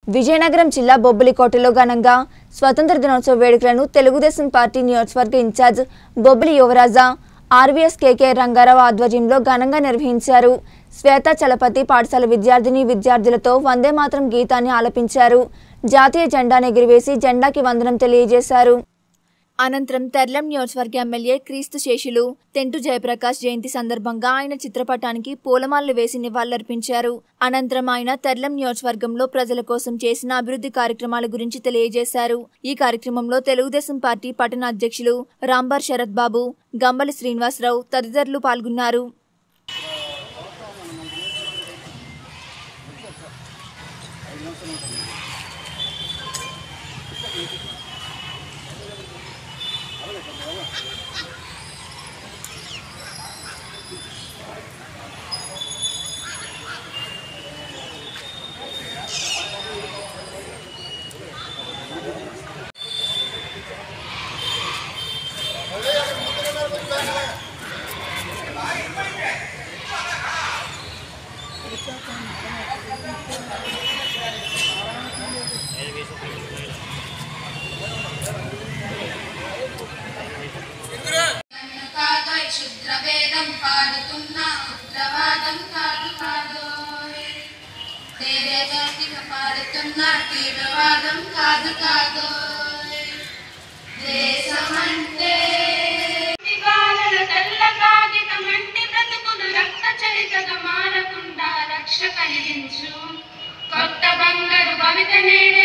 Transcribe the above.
విజయనగరం జిల్లా బొబ్బిలికోటలో ఘనంగా స్వతంత్ర దినోత్సవ వేడుకలను తెలుగుదేశం పార్టీ నియోజకవర్గ ఇన్ఛార్జ్ బొబ్బిలి యువరాజా ఆర్వీఎస్ కేకే రంగారావు ఆధ్వర్యంలో ఘనంగా నిర్వహించారు శ్వేత చలపతి పాఠశాల విద్యార్థిని విద్యార్థులతో వందే మాత్రం గీతాన్ని ఆలపించారు జాతీయ జెండాను ఎగురవేసి జెండాకి వందనం తెలియజేశారు అనంతరం తెర్లం నియోజకవర్గ ఎమ్మెల్యే క్రీస్తు శేషులు తెంటు జయప్రకాష్ జయంతి సందర్భంగా ఆయన చిత్రపటానికి పూలమాలలు వేసి నివాళులర్పించారు అనంతరం ఆయన తెర్లం నియోజకవర్గంలో ప్రజల కోసం చేసిన అభివృద్ధి కార్యక్రమాల గురించి తెలియజేశారు ఈ కార్యక్రమంలో తెలుగుదేశం పార్టీ పట్టణ అధ్యక్షులు రాంబార్ శరత్ బాబు గంబలి శ్రీనివాసరావు తదితరులు పాల్గొన్నారు నన్ను కాదో క్షుద్ర వేదం పాడుతున్న ఉగ్రవాదం కాదు కాదు దేవేదాతిక పాడుతున్న తీవ్రవాదం కాదు కాదు దేశమంటే దివాలల తెల్ల కాగితమంటి బ్రతుకును రక్త చరితగా మారకుండా రక్ష కలిగించు కొత్త బంగారు భవిత నేడు